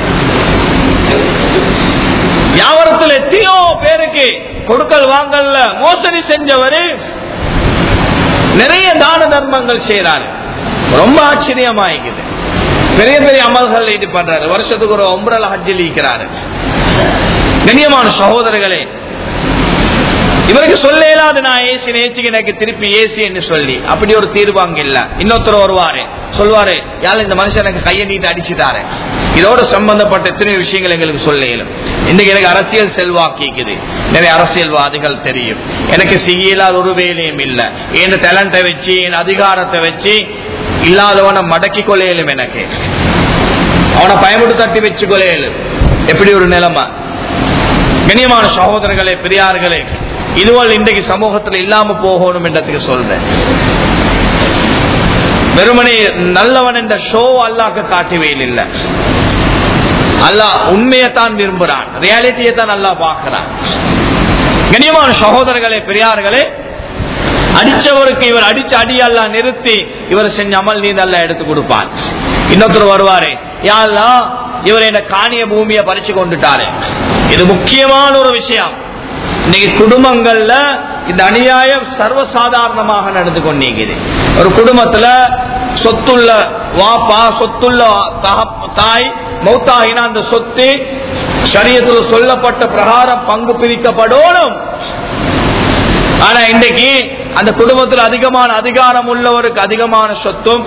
வியாபாரத்தில் எத்தனையோ பேருக்கு கொடுக்கல் வாங்கல்ல மோசடி செஞ்சவரு நிறைய தான தர்மங்கள் செய்யறாரு ரொம்ப ஆச்சரியமா இருக்குது பெரிய பெரிய அமல்கள் ஈடுபடுறாரு வருஷத்துக்கு ஒரு ஒன்பரல் ஹஜ்ஜில் இருக்கிறாரு கண்ணியமான சகோதரர்களே இவருக்கு சொல்ல இயலாது நான் ஏசி நேச்சுக்கு எனக்கு திருப்பி ஏசி என்று சொல்லி அப்படி ஒரு தீர்வு அங்க இல்ல இன்னொருத்தர் வருவாரு சொல்வாரு யாழ் இந்த மனுஷன் எனக்கு கையை நீட்டு அடிச்சுட்டாரு இதோட சம்பந்தப்பட்ட எத்தனை விஷயங்கள் எங்களுக்கு சொல்ல இயலும் இன்னைக்கு எனக்கு அரசியல் செல்வாக்கிக்குது நிறைய அரசியல்வாதிகள் தெரியும் எனக்கு செய்ய இயலாத ஒரு வேலையும் இல்ல என் டேலண்ட்டை வச்சு என் அதிகாரத்தை வச்சு இல்லாதவனை மடக்கி கொள்ள இயலும் எனக்கு அவனை பயமுட்டு தட்டி வச்சு கொள்ள இயலும் எப்படி ஒரு நிலைமை கண்ணியமான சகோதரர்களே பெரியார்களே இதுவள் இன்றைக்கு சமூகத்தில் இல்லாம போகணும் என்றதுக்கு சொல்றேன் வெறுமனே நல்லவன் என்ற ஷோ அல்லாக்கு காட்டுவேல் இல்ல அல்லாஹ் உண்மையைத்தான் விரும்புறான் ரியாலிட்டியை தான் நல்லா பார்க்கிறான் கண்ணியமான சகோதரர்களே பெரியார்களே அடிச்சவருக்கு இவர் அடிச்ச அடி அல்லா நிறுத்தி இவர் செஞ்ச அமல் நீ நல்லா எடுத்து கொடுப்பான் இன்னொருத்தர் வருவாரு யாருலா இவர் என்ன காணிய பூமியை பறிச்சு கொண்டுட்டாரு இது முக்கியமான ஒரு விஷயம் இன்னைக்கு குடும்பங்கள்ல இந்த அநியாயம் சர்வசாதாரணமாக நடந்து கொண்டிருக்குது ஒரு குடும்பத்துல சொத்துள்ள வாப்பா சொத்துள்ள தகப்- தாய் மௌத்தாகினா அந்த சொத்து சரியத்தில் சொல்லப்பட்ட பிரகாரம் பங்கு பிரிக்கப்படணும் ஆனா இன்றைக்கு அந்த குடும்பத்தில் அதிகமான அதிகாரம் உள்ளவருக்கு அதிகமான சொத்தும்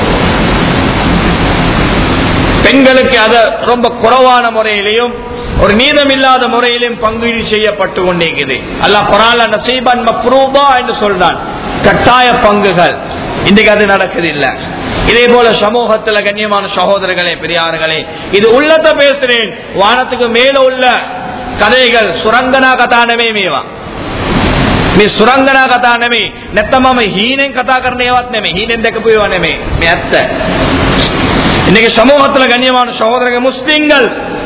பெண்களுக்கு அத ரொம்ப குறைவான முறையிலையும் ஒரு நீதம் இல்லாத முறையிலும் பங்கீடு செய்யப்பட்டு கொண்டிருக்குது அல்லாஹ் குரான்ல நசீபன் மப்ரூபா என்று சொல்றான் கட்டாய பங்குகள் இன்றைக்கு அது நடக்குது இல்ல இதே போல சமூகத்துல கண்ணியமான சகோதரர்களே பெரியார்களே இது உள்ளத்தை பேசுறேன் வானத்துக்கு மேல உள்ள கதைகள் சுரங்கனா கதானமே மேவா මේ සුරංගනා කතා නෙමෙයි නැත්තම් මම හීනෙන් කතා කරන ඒවත් නෙමෙයි හීනෙන් දැකපු ඒවා නෙමෙයි මේ ඇත්ත இன்னைக்கு சமூகத்துல கண்ணியமான சகோதரர்கள் முஸ்லிம்கள்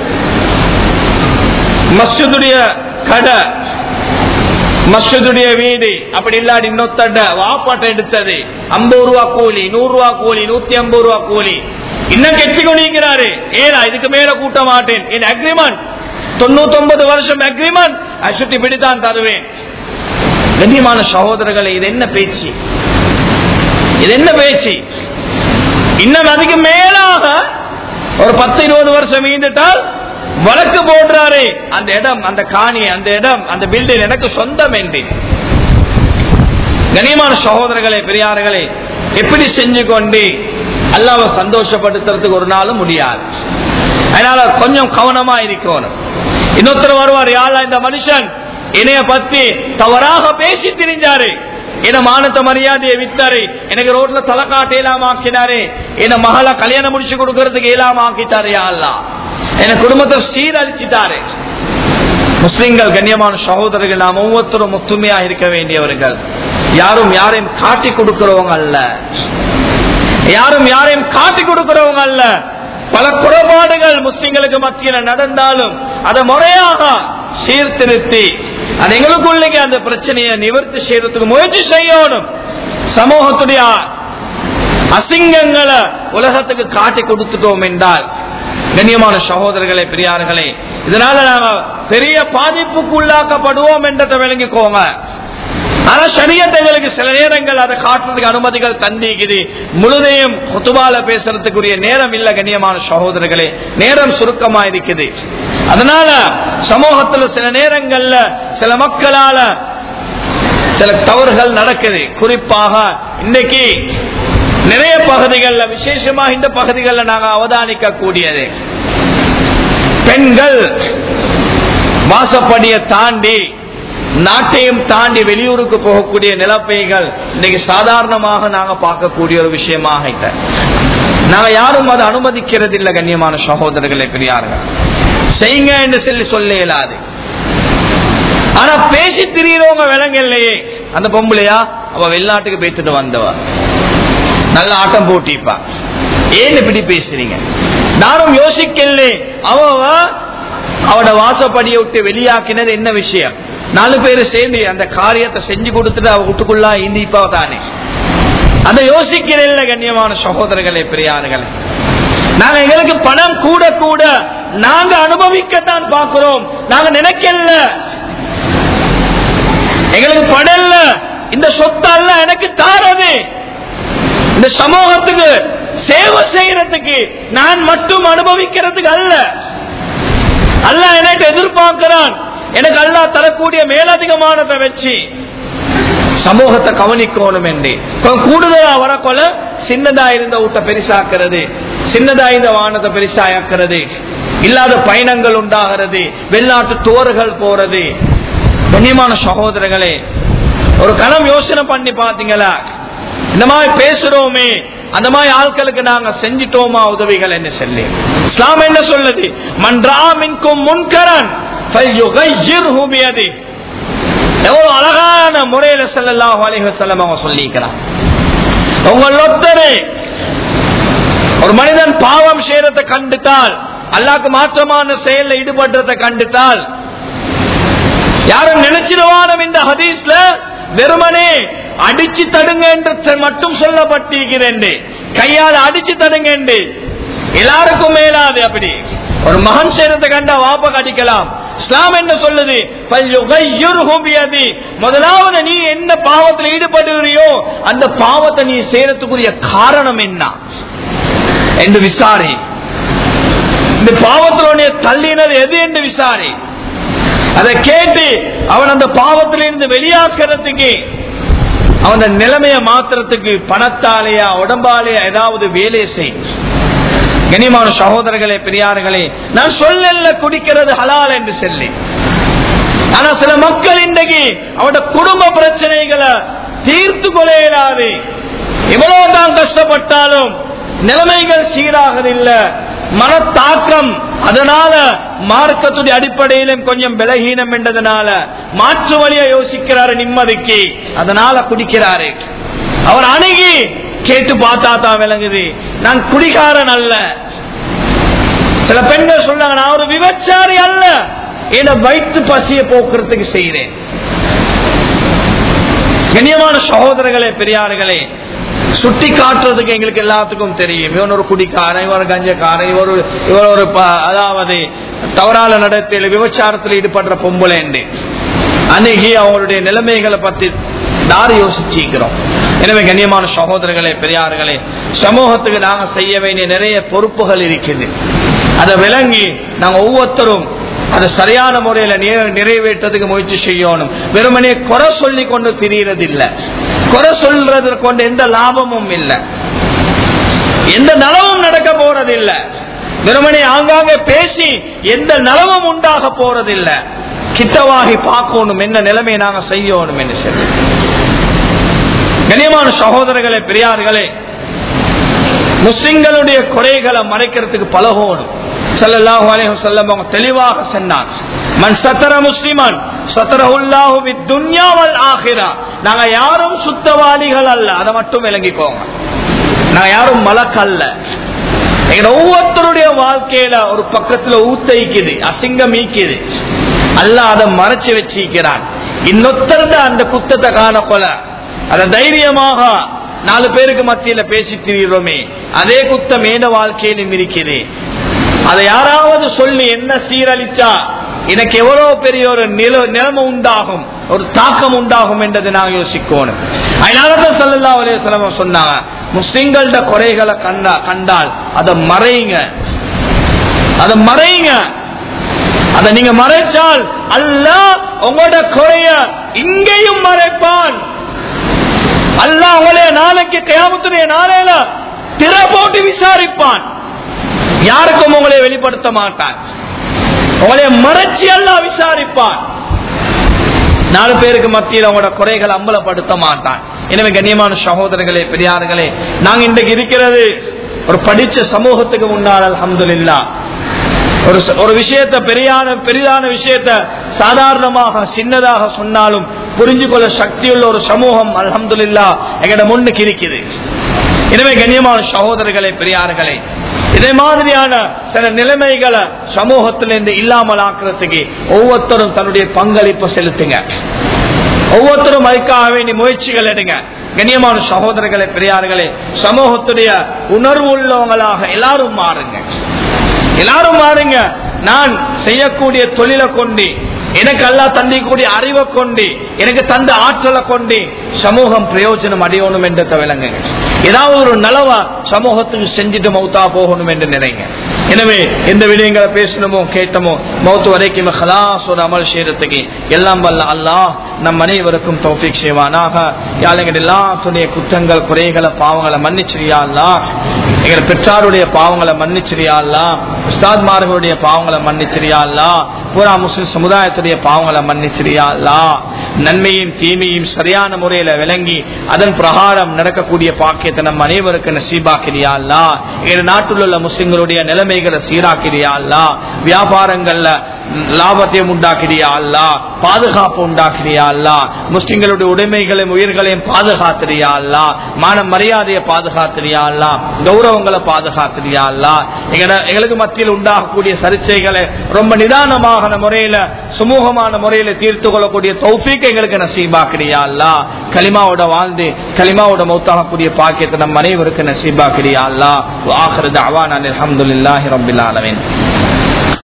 மஸ்ஜிதுடைய கடை மஸ்ஜிதுடைய வீடு அப்படி இல்லாடி இன்னொத்தட வாப்பாட்டை எடுத்தது ஐம்பது ரூபா கூலி நூறு ரூபா கூலி நூத்தி ஐம்பது ரூபா கூலி இன்னும் கெட்டி கொண்டிருக்கிறாரு ஏனா இதுக்கு மேல கூட்ட மாட்டேன் என் அக்ரிமெண்ட் தொண்ணூத்தி ஒன்பது வருஷம் அக்ரிமெண்ட் அசுத்தி பிடித்தான் தருவேன் கண்ணியமான சகோதரர்களை இது என்ன பேச்சு இது என்ன பேச்சு இன்னும் அதுக்கு மேலாக ஒரு பத்து இருபது வருஷம் மீண்டுட்டால் வழக்கு போடுறாரு அந்த இடம் அந்த காணி அந்த இடம் அந்த பில்டிங் எனக்கு சொந்தம் என்று கண்ணியமான சகோதரர்களே பெரியார்களே எப்படி செஞ்சு கொண்டு அல்லாவை சந்தோஷப்படுத்துறதுக்கு ஒரு நாளும் முடியாது அதனால கொஞ்சம் கவனமா இருக்கணும் இன்னொருத்தர் வருவார் யாரா இந்த மனுஷன் என்னைய பத்தி தவறாக பேசி திரிஞ்சாரு என மானத்த மரியாதையை வித்தாரு எனக்கு ரோட்ல தலை காட்ட இயலாம ஆக்கினாரு என மகள கல்யாணம் முடிச்சு கொடுக்கறதுக்கு இயலாம ஆக்கிட்டாரு யா அல்லாஹ் என் குடும்பத்தை சீரழிச்சிட்டாரு முஸ்லிம்கள் கண்ணியமான சகோதரர்கள் நாம் ஒவ்வொருத்தரும் ஒத்துமையா இருக்க வேண்டியவர்கள் யாரும் யாரையும் காட்டி கொடுக்கிறவங்க அல்ல யாரும் யாரையும் காட்டி கொடுக்கிறவங்க அல்ல பல குறைபாடுகள் முஸ்லிம்களுக்கு மத்தியில் நடந்தாலும் அதை முறையாக சீர்திருத்தி அது எங்களுக்குள்ளே அந்த பிரச்சனையை நிவர்த்தி செய்யறதுக்கு முயற்சி செய்யணும் சமூகத்துடைய அசிங்கங்களை உலகத்துக்கு காட்டி கொடுத்துட்டோம் என்றால் கண்ணியமான சகோதரர்களே பெரியார்களே இதனால நாங்க பெரிய பாதிப்புக்கு உள்ளாக்கப்படுவோம் என்றதை விளங்கிக்கோங்க ஆனா சரியத்தை எங்களுக்கு சில நேரங்கள் அதை காட்டுறதுக்கு அனுமதிகள் தந்திக்குது முழுதையும் குத்துபால பேசுறதுக்குரிய நேரம் இல்ல கண்ணியமான சகோதரர்களே நேரம் சுருக்கமா இருக்குது அதனால சமூகத்துல சில நேரங்கள்ல சில மக்களால சில தவறுகள் நடக்குது குறிப்பாக இன்னைக்கு நிறைய பகுதிகள்ல விசேஷமா இந்த பகுதிகள்ல நாங்க அவதானிக்க கூடியது பெண்கள் வாசப்படியை தாண்டி நாட்டையும் தாண்டி வெளியூருக்கு போகக்கூடிய நிலப்பைகள் இன்னைக்கு சாதாரணமாக நாங்க பார்க்கக்கூடிய ஒரு விஷயமாக இட்ட. நாங்க யாரும் அதை அனுமதிக்கிறது இல்லை கண்ணியமான சகோதரர்களே பெரியார்கள் செய்யுங்க என்று சொல்லி சொல்ல இயலாது ஆனா பேசி திரியறவங்க விலங்கு இல்லையே அந்த பொம்பளையா அவ வெளிநாட்டுக்கு பேத்துட்டு வந்தவ நல்ல ஆட்டம் போட்டிப்பா ஏன் இப்படி பேசுறீங்க நானும் யோசிக்கல அவ அவட வாசப்படியை விட்டு வெளியாக்கினது என்ன விஷயம் நாலு பேர் சேர்ந்து அந்த காரியத்தை செஞ்சு கொடுத்துட்டு அவ வீட்டுக்குள்ளா இந்திப்பா தானே அதை யோசிக்கிறேன் கண்ணியமான சகோதரர்களே பெரியார்களே நாங்க எங்களுக்கு பணம் கூட கூட நாங்க அனுபவிக்கத்தான் பார்க்கிறோம் நாங்க நினைக்கல எங்களுக்கு படல்ல இந்த சொத்து அல்ல எனக்கு தாரது இந்த சமூகத்துக்கு சேவை செய்யறதுக்கு நான் மட்டும் அனுபவிக்கிறதுக்கு அல்ல அல்ல எனக்கு எதிர்பார்க்கிறான் எனக்கு அல்லா தரக்கூடிய மேலதிகமானதை வச்சு சமூகத்தை கவனிக்கணும் என்று கொஞ்சம் கூடுதலா வரக்கொள்ள சின்னதா இருந்த ஊட்ட பெருசாக்குறது சின்னதா இருந்த வானத்தை பெருசாயாக்குறது இல்லாத பயணங்கள் உண்டாகிறது வெளிநாட்டு தோறுகள் போறது கண்ணியமான சகோதரர்களே ஒரு கணம் யோசனை பண்ணி பாத்தீங்களா இந்த மாதிரி பேசுறோமே அந்த மாதிரி ஆட்களுக்கு நாங்க செஞ்சிட்டோமா உதவிகள் என்ன சொல்லி இஸ்லாம் என்ன சொல்லுது மன்றாமின்கும் முன்கரன் எவ்வளவு அழகான முறையில செல்லலாம் அலிஹசல்லம் அவங்க சொல்லிக்கிறான் உங்கள் ஒத்தரு ஒரு மனிதன் பாவம் செய்யறதை கண்டுட்டால் அல்லாக்கு மாற்றமான செயல்ல ஈடுபடுறதை கண்டுட்டால் யாரும் நினைச்சிருவானம் இந்த ஹதீஸ்ல வெறுமனே அடிச்சு தடுங்க என்று மட்டும் சொல்லப்பட்டிருக்கிறேன் கையால் அடிச்சு தடுங்க என்று எல்லாருக்கும் மேலாது அப்படி ஒரு மகன் செய்யறதை கண்டா வாப்ப கடிக்கலாம் இஸ்லாம் என்ன சொல்லுது முதலாவது நீ என்ன பாவத்தில் ஈடுபடுகிறியோ அந்த பாவத்தை நீ செய்யறதுக்குரிய காரணம் என்ன என்று விசாரி இந்த பாவத்தினுடைய தள்ளினது எது என்று விசாரி அதை கேட்டு அவன் அந்த பாவத்திலிருந்து வெளியாக்குறதுக்கு அவன் நிலைமையை மாத்துறதுக்கு பணத்தாலேயா உடம்பாலேயா ஏதாவது வேலையை செய் கனிமான சகோதரர்களே பெரியார்களே நான் சொல்லல குடிக்கிறது ஹலால் என்று சொல்லி ஆனா சில மக்கள் இன்றைக்கு அவட குடும்ப பிரச்சனைகளை தீர்த்து கொள்ளையிடாது எவ்வளவுதான் கஷ்டப்பட்டாலும் நிலைமைகள் சீராகதில்லை மனத்தாக்கம் அதனால மார்க்கத்துடைய அடிப்படையிலும் கொஞ்சம் பலகீனம் என்றதுனால மாற்று வழியை யோசிக்கிறாரு நிம்மதிக்கு அதனால குடிக்கிறாரு அவர் அணுகி கேட்டு பார்த்தா தான் விளங்குது நான் குடிகாரன் அல்ல சில பெண்கள் சொல்றாங்க நான் ஒரு விபச்சாரி அல்ல என வயிற்று பசியை போக்குறதுக்கு செய்கிறேன் கண்ணியமான சகோதரர்களே பெரியார்களே சுட்டி காட்டுறதுக்கு எங்களுக்கு எல்லாத்துக்கும் தெரியும் இவன் ஒரு குடிக்காரன் இவன் ஒரு கஞ்சக்காரன் இவர் ஒரு இவர் ஒரு ப- அதாவது தவறான நடத்தையில் விபச்சாரத்தில் ஈடுபடுற பொம்பளை என்று அன்னைக்கு அவங்களுடைய நிலைமைகளை பத்தி தாரி யோசிச்சிருக்கிறோம் எனவே கண்ணியமான சகோதரர்களே பெரியார்களே சமூகத்துக்கு நாங்க செய்ய வேண்டிய நிறைய பொறுப்புகள் இருக்குது அதை விளங்கி நாங்க ஒவ்வொருத்தரும் அதை சரியான முறையில நிறை- நிறைவேற்றதுக்கு முயற்சி செய்யணும் வெறுமனே குறை சொல்லி கொண்டு திரியறது இல்ல குறை சொல்றது கொண்டு எந்த லாபமும் இல்லை எந்த நலவும் நடக்க போறதில்ல வெறுமனே ஆங்காங்கே பேசி எந்த நலவும் உண்டாக போறதில்ல கிட்டவாகி பார்க்கணும் என்ன நிலைமை நாங்க செய்யணும் என்று சொல்லி கண்ணியமான சகோதரர்களே பெரியார்களே முஸ்லிம்களுடைய குறைகளை மறைக்கிறதுக்கு பழகணும் ஸல்லல்லாஹு அலைஹி வஸல்லம் அவங்க தெளிவாக சொன்னார் மன் சத்தர முஸ்லிமன் சத்தரஹுல்லாஹு பித் துன்யா வல் ஆখিরা நாங்க யாரும் சுத்தவாளிகள் அல்ல அதை மட்டும் விளங்கிக்கோங்க நாங்க யாரும் மலக்கல்ல எங்க ஒவ்வொருத்தருடைய வாழ்க்கையில ஒரு பக்கத்துல ஊத்தைக்குது அசிங்கம் ஈக்குது அல்லாஹ் அதை மறைச்சு வச்சிருக்கிறான் இன்னொத்தருந்த அந்த குத்தத்தை காண கொல அதை தைரியமாக நாலு பேருக்கு மத்தியில பேசி திரிகிறோமே அதே குத்தம் ஏன வாழ்க்கையிலும் இருக்குது அதை யாராவது சொல்லி என்ன சீரழிச்சா எனக்கு எவ்வளவு பெரிய ஒரு நில நிலைமை உண்டாகும் ஒரு தாக்கம் உண்டாகும் என்றதை நாங்கள் யோசிக்கணும் அதனாலதான் சல்லல்லா அலையம் சொன்னாங்க முஸ்லிம்களோட குறைகளை கண்டா கண்டால் அதை மறைங்க அதை மறைங்க அதை நீங்க மறைச்சால் அல்லாஹ் உங்களோட குறைய இங்கேயும் மறைப்பான் அல்லாஹ் உங்களைய நாளைக்கு கயாமத்துடைய நாளையில திற போட்டு விசாரிப்பான் யாருக்கும் உங்களை வெளிப்படுத்த மாட்டான் உங்களை மறைச்சி அல்லாஹ் விசாரிப்பான் நாலு பேருக்கு மத்தியில் அவங்களோட குறைகளை அம்பலப்படுத்த மாட்டான் எனவே கண்ணியமான சகோதரர்களே பெரியார்களே நாங்க இன்றைக்கு இருக்கிறது ஒரு படிச்ச சமூகத்துக்கு முன்னால் அல்ஹம்துலில்லா ஒரு ஒரு விஷயத்த பெரியான பெரிதான விஷயத்த சாதாரணமாக சின்னதாக சொன்னாலும் புரிஞ்சு கொள்ள சக்தியுள்ள ஒரு சமூகம் அல்ஹம்துலில்லா எங்கட முன்னுக்கு இருக்குது எனவே கண்ணியமான சகோதரர்களே பெரியார்களே இதே மாதிரியான சில நிலைமைகளை சமூகத்திலிருந்து இல்லாமல் ஆக்குறதுக்கு ஒவ்வொருத்தரும் தன்னுடைய பங்களிப்பை செலுத்துங்க ஒவ்வொருத்தரும் அதுக்காக வேண்டிய முயற்சிகள் எடுங்க கண்ணியமான சகோதரர்களே பெரியார்களே சமூகத்துடைய உணர்வு உள்ளவங்களாக எல்லாரும் மாறுங்க எல்லாரும் மாறுங்க நான் செய்யக்கூடிய தொழிலை கொண்டு எனக்கு அல்லா தந்திக்கூடிய அறிவை கொண்டு எனக்கு தந்த ஆற்றலை கொண்டு சமூகம் பிரயோஜனம் அடையணும் என்று விளங்குங்க ஏதாவது ஒரு நலவா சமூகத்துக்கு செஞ்சுட்டு மௌத்தா போகணும் என்று நினைங்க எனவே எந்த விடயங்களை பேசணுமோ கேட்டமோ மௌத்து வரைக்கும் ஹலாஸ் ஒரு அமல் செய்யறதுக்கு எல்லாம் வல்ல அல்லாஹ் நம் அனைவருக்கும் தௌஃபிக் செய்வானாக யாழங்கள் எல்லாத்துடைய குற்றங்கள் குறைகளை பாவங்களை மன்னிச்சிரியா அல்லா எங்கள் பெற்றாருடைய பாவங்களை மன்னிச்சிரியா அல்லா உஸ்தாத்மார்களுடைய பாவங்களை மன்னிச்சிரியா அல்லா பூரா முஸ்லிம் சமுதாயத்துடைய பாவங்களை மன்னிச்சிரியா அல்லா நன்மையும் தீமையும் சரியான முறையில விளங்கி அதன் பிரகாரம் நடக்கக்கூடிய பாக்கியத்தை நம் அனைவருக்கு நசீபாக்கிறியா அல்லா எங்கள் நாட்டில் உள்ள முஸ்லிம்களுடைய நிலைமைகளை சீராக்கிறியா அல்லா வியாபாரங்கள்ல லாபத்தையும் உண்டாக்கிறியா அல்லா பாதுகாப்பு உண்டாக்கிறியா அல்லா முஸ்லிம்களுடைய உடைமைகளையும் உயிர்களையும் பாதுகாத்திரியா அல்லா மான மரியாதையை பாதுகாத்திரியா அல்லா கௌரவங்களை பாதுகாத்திரியா அல்லா எங்கட எங்களுக்கு மத்தியில் உண்டாகக்கூடிய சர்ச்சைகளை ரொம்ப நிதானமான முறையில சுமூகமான முறையில தீர்த்து கொள்ளக்கூடிய தௌஃபீக் எங்களுக்கு நசீபாக்கிறியா அல்லா கலிமாவோட வாழ்ந்து கலிமாவோட மௌத்தாகக்கூடிய பாக்கியத்தை நம் அனைவருக்கு நசீபாக்கிறியா அல்லா ஆஹ்ரது அவான் அலமதுல்லாஹி ரபில் ஆலமின்